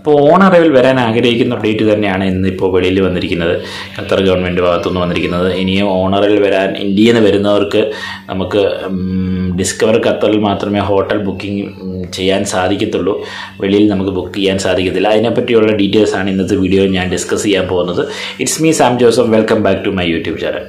അപ്പോൾ on arrival വരാൻ ആഗ്രഹിക്കുന്ന ഡേറ്റ് തന്നെയാണ് ഇന്നിപ്പോൾ വെളിയിൽ വന്നിരിക്കുന്നത് ഖത്തർ ഗവൺമെൻറ് ഭാഗത്തുനിന്ന് വന്നിരിക്കുന്നത് ഇനിയും ഓൺ അറൈവൽ വരാൻ ഇന്ത്യയിൽ നിന്ന് വരുന്നവർക്ക് നമുക്ക് ഡിസ്കവർ ഖത്തറിൽ മാത്രമേ ഹോട്ടൽ ബുക്കിംഗ് ചെയ്യാൻ സാധിക്കത്തുള്ളൂ വെളിയിൽ നമുക്ക് ബുക്ക് ചെയ്യാൻ സാധിക്കത്തില്ല അതിനെപ്പറ്റിയുള്ള ഡീറ്റെയിൽസ് ആണ് ഇന്നത്തെ വീഡിയോ ഞാൻ ഡിസ്കസ് ചെയ്യാൻ പോകുന്നത് it's me Sam Joseph welcome back to my YouTube channel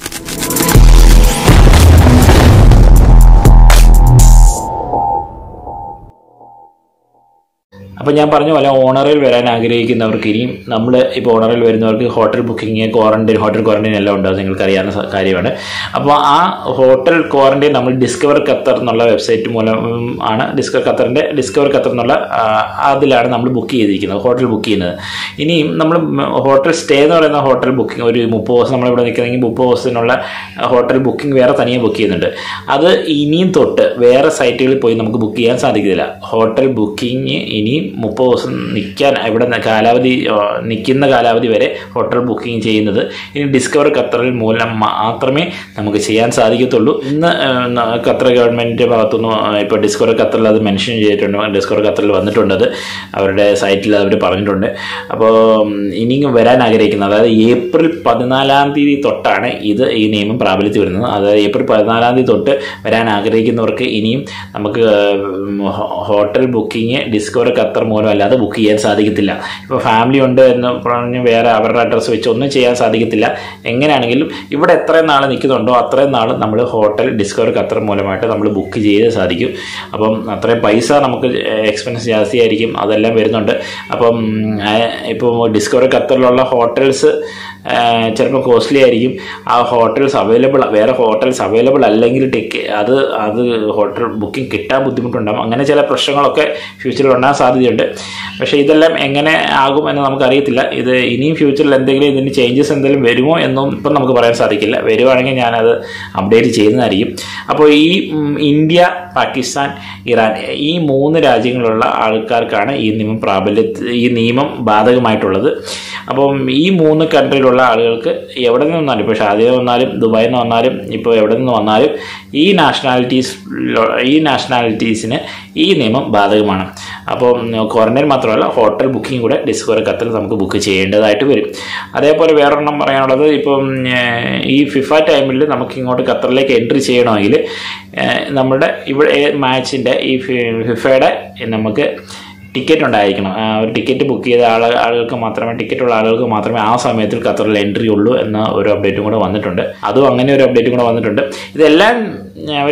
അപ്പോൾ ഞാൻ പറഞ്ഞ പോലെ ഓണറിൽ വരാൻ ആഗ്രഹിക്കുന്നവർക്ക് ഇനിയും നമ്മൾ ഇപ്പോൾ ഓണറിൽ വരുന്നവർക്ക് hotel booking quarantine hotel quarantine എല്ലാം ഉണ്ടാവും നിങ്ങൾക്ക് അറിയാവുന്ന സ- കാര്യമാണ് അപ്പോൾ ആ ഹോട്ടൽ ക്വാറന്റൈൻ നമ്മൾ ഡിസ്കവർ ഖത്തർ എന്നുള്ള വെബ്സൈറ്റ് മൂലം ഉം, ആണ് ഡിസ്കവർ ഖത്തറിൻ്റെ ഡിസ്കവർ ഖത്തർ എന്നുള്ള ആ, അതിലാണ് നമ്മൾ ബുക്ക് ചെയ്തിരിക്കുന്നത് ഹോട്ടൽ ബുക്ക് ചെയ്യുന്നത് ഇനിയും നമ്മൾ ഹോട്ടൽ സ്റ്റേ എന്ന് പറയുന്ന ഹോട്ടൽ ബുക്കിംഗ് ഒരു മുപ്പത് ദിവസം നമ്മളിവിടെ നിൽക്കുന്നെങ്കിൽ മുപ്പത് ദിവസത്തിനുള്ള ഹോട്ടൽ ബുക്കിംഗ് വേറെ തനിയെ ബുക്ക് ചെയ്യുന്നുണ്ട് അത് ഇനിയും തൊട്ട് വേറെ സൈറ്റുകളിൽ പോയി നമുക്ക് ബുക്ക് ചെയ്യാൻ സാധിക്കില്ല ഹോട്ടൽ ബുക്കിംഗ് ഇനിയും മുപ്പത് ദിവസം നിൽക്കാൻ ഇവിടെ ന- കാലാവധി നിൽക്കുന്ന കാലാവധി വരെ ഹോട്ടൽ ബുക്കിംഗ് ചെയ്യുന്നത് ഇനി ഡിസ്കവർ ഖത്തറിൽ മൂലം മാത്രമേ നമുക്ക് ചെയ്യാൻ സാധിക്കത്തുള്ളൂ ഇന്ന് ആ, ന- ഖത്തർ ഗവൺമെൻറ്റിൻ്റെ ഭാഗത്തുനിന്ന് ഇപ്പോൾ ഡിസ്കവർ ഖത്തറിൽ അത് മെൻഷൻ ചെയ്തിട്ടുണ്ട് ഡിസ്കവർ ഖത്തറിൽ വന്നിട്ടുണ്ട് അത് അവരുടെ സൈറ്റിൽ അവർ പറഞ്ഞിട്ടുണ്ട് അപ്പോൾ ഇനിയും വരാൻ ആഗ്രഹിക്കുന്നത് അതായത് ഏപ്രിൽ പതിനാലാം തീയതി തൊട്ടാണ് ഇത് ഈ നിയമം പ്രാബല്യത്തിൽ വരുന്നത് അതായത് ഏപ്രിൽ പതിനാലാം തീയതി തൊട്ട് വരാൻ ആഗ്രഹിക്കുന്നവർക്ക് ഇനിയും നമുക്ക് ഉം, ഹോ- ഹോട്ടൽ ബുക്കിംഗ് ഡിസ്കവർ ഖത്തർ മൂലം അല്ലാതെ ബുക്ക് ചെയ്യാൻ സാധിക്കത്തില്ല ഇപ്പോൾ ഫാമിലി ഉണ്ട് എന്ന് പറഞ്ഞ് വേറെ അവരുടെ അഡ്രസ്സ് വെച്ച് ഒന്നും ചെയ്യാൻ സാധിക്കത്തില്ല എങ്ങനെയാണെങ്കിലും ഇവിടെ എത്രയും നാൾ നിൽക്കുന്നുണ്ടോ അത്രയും നാൾ നമ്മൾ ഹോട്ടൽ ഡിസ്കവർ ഖത്തർ മൂലമായിട്ട് നമ്മൾ ബുക്ക് ചെയ്ത് സാധിക്കും അപ്പം അത്രയും പൈസ നമുക്ക് എക്സ്പെൻസ് ജാസ്തിയായിരിക്കും അതെല്ലാം വരുന്നുണ്ട് അപ്പം ഇപ്പോൾ ഡിസ്കവർ ഖത്തറിലുള്ള ഹോട്ടൽസ് ചിലപ്പോൾ കോസ്റ്റ്ലി ആയിരിക്കും ആ ഹോട്ടൽസ് അവൈലബിൾ വേറെ ഹോട്ടൽസ് അവൈലബിൾ അല്ലെങ്കിൽ ടിക്ക് അത് അത് ഹോട്ടൽ ബുക്കിംഗ് കിട്ടാൻ ബുദ്ധിമുട്ടുണ്ടാകും അങ്ങനെ ചില പ്രശ്നങ്ങളൊക്കെ ഫ്യൂച്ചറിൽ ഉണ്ടാകാൻ സാധ്യതയുണ്ട് പക്ഷേ ഇതെല്ലാം എങ്ങനെ ആകും എന്ന് നമുക്കറിയത്തില്ല ഇത് ഇനിയും ഫ്യൂച്ചറിൽ എന്തെങ്കിലും ഇതിന് ചേഞ്ചസ് എന്തെങ്കിലും വരുമോ എന്നും ഇപ്പം നമുക്ക് പറയാൻ സാധിക്കില്ല വരുവാണെങ്കിൽ ഞാനത് അപ്ഡേറ്റ് ചെയ്യുന്നതായിരിക്കും അപ്പോൾ ഈ ഉം, ഇന്ത്യ പാകിസ്ഥാൻ ഇറാൻ ഈ മൂന്ന് രാജ്യങ്ങളിലുള്ള ആൾക്കാർക്കാണ് ഈ നിയമം പ്രാബല്യ ഈ നിയമം ബാധകമായിട്ടുള്ളത് അപ്പം ഈ മൂന്ന് കൺട്രിയിലുള്ള ആളുകൾക്ക് എവിടെ നിന്ന് വന്നാലും ഇപ്പോൾ ഷാദിയ വന്നാലും ദുബായിൽ നിന്ന് വന്നാലും ഇപ്പോൾ എവിടെ നിന്ന് വന്നാലും ഈ നാഷണാലിറ്റീസ് ഈ നാഷണാലിറ്റീസിന് ഈ നിയമം ബാധകമാണ് അപ്പോൾ ക്വാറന്റൈൻ മാത്രമല്ല ഹോട്ടൽ ബുക്കിംഗ് കൂടെ ഡിസ്കവർ ഖത്തറിൽ നമുക്ക് ബുക്ക് ചെയ്യേണ്ടതായിട്ട് വരും അതേപോലെ വേറൊരെണ്ണം പറയാനുള്ളത് ഇപ്പം ഏഹ്, ഈ ഫിഫ ടൈമിൽ നമുക്ക് ഇങ്ങോട്ട് ഖത്തറിലേക്ക് എൻട്രി ചെയ്യണമെങ്കിൽ ഏഹ്, നമ്മുടെ ഇവിടെ മാച്ചിൻ്റെ ഈ ഫി- ഫിഫയുടെ നമുക്ക് ടിക്കറ്റ് ഉണ്ടായിരിക്കണം ആ, ഒരു ടിക്കറ്റ് ബുക്ക് ചെയ്ത ആൾ ആളുകൾക്ക് മാത്രമേ ടിക്കറ്റ് ഉള്ള ആളുകൾക്ക് മാത്രമേ ആ സമയത്തിൽ ഖത്തറിൽ എൻട്രി ഉള്ളൂ എന്ന ഒരു അപ്ഡേറ്റും കൂടെ വന്നിട്ടുണ്ട് അതും അങ്ങനെ ഒരു അപ്ഡേറ്റും കൂടെ വന്നിട്ടുണ്ട് ഇതെല്ലാം അവർ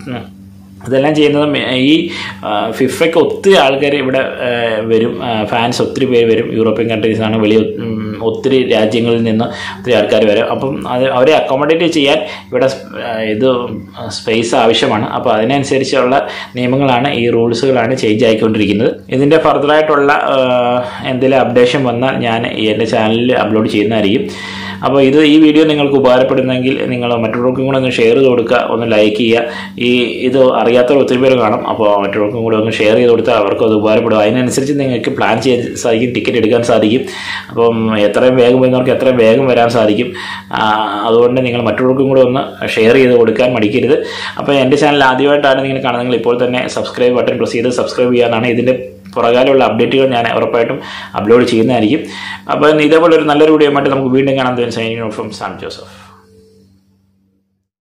ഇതെല്ലാം ചെയ്യുന്നത് മെ- ഈ ആ, ഫിഫയ്ക്ക് ഒത്തിരി ആൾക്കാർ ഇവിടെ ആ, വരും ഫാൻസ് ഒത്തിരി പേര് വരും യൂറോപ്യൻ കൺട്രീസാണ് വലിയ ഉം, ഒത്തിരി രാജ്യങ്ങളിൽ നിന്ന് ഒത്തിരി ആൾക്കാർ വരും അപ്പം അത് അവരെ അക്കോമഡേറ്റ് ചെയ്യാൻ ഇവിടെ സ്- ആ, ഇത് സ്പേസ് ആവശ്യമാണ് അപ്പോൾ അതിനനുസരിച്ചുള്ള നിയമങ്ങളാണ് ഈ റൂൾസുകളാണ് ചേഞ്ച് ആയിക്കൊണ്ടിരിക്കുന്നത് ഇതിൻ്റെ ഫർദറായിട്ടുള്ള എന്തെങ്കിലും അപ്ഡേഷൻ വന്നാൽ ഞാൻ ഈ എൻ്റെ ചാനലിൽ അപ്ലോഡ് ചെയ്യുന്നതായിരിക്കും അപ്പോൾ ഇത് ഈ വീഡിയോ നിങ്ങൾക്ക് ഉപകാരപ്പെടുന്നെങ്കിൽ നിങ്ങൾ മറ്റുള്ളവർക്കും കൂടെ ഒന്ന് ഷെയർ ചെയ്ത് കൊടുക്കുക ഒന്ന് ലൈക്ക് ചെയ്യുക ഈ ഇത് അറിയാത്തവർ ഒത്തിരി പേര് കാണും അപ്പോൾ മറ്റുള്ളവർക്കും കൂടെ ഒന്ന് ഷെയർ ചെയ്ത് കൊടുത്താൽ അവർക്ക് അത് ഉപകാരപ്പെടും അതിനനുസരിച്ച് നിങ്ങൾക്ക് പ്ലാൻ ചെയ്യാൻ സാധിക്കും ടിക്കറ്റ് എടുക്കാൻ സാധിക്കും അപ്പം എത്രയും വേഗം വരുന്നവർക്ക് എത്രയും വേഗം വരാൻ സാധിക്കും ആ, അതുകൊണ്ട് നിങ്ങൾ മറ്റുള്ളവർക്കും കൂടെ ഒന്ന് ഷെയർ ചെയ്ത് കൊടുക്കാൻ മടിക്കരുത് അപ്പോൾ എൻ്റെ ചാനൽ ആദ്യമായിട്ടാണ് നിങ്ങൾ കാണുന്നത് ഇപ്പോൾ തന്നെ സബ്സ്ക്രൈബ് ബട്ടൺ പ്രസ് ചെയ്ത് സബ്സ്ക്രൈബ് ചെയ്യാനാണ് ഇതിൻ്റെ പുറകാലുള്ള അപ്ഡേറ്റുകൾ ഞാൻ ഉറപ്പായിട്ടും അപ്ലോഡ് ചെയ്യുന്നതായിരിക്കും അപ്പോൾ ഇതേപോലെ ഒരു നല്ലൊരു വീഡിയോ ആയിട്ട് നമുക്ക് വീണ്ടും കാണാൻ സൈനിങ് ഫ്രം സാം ജോസഫ്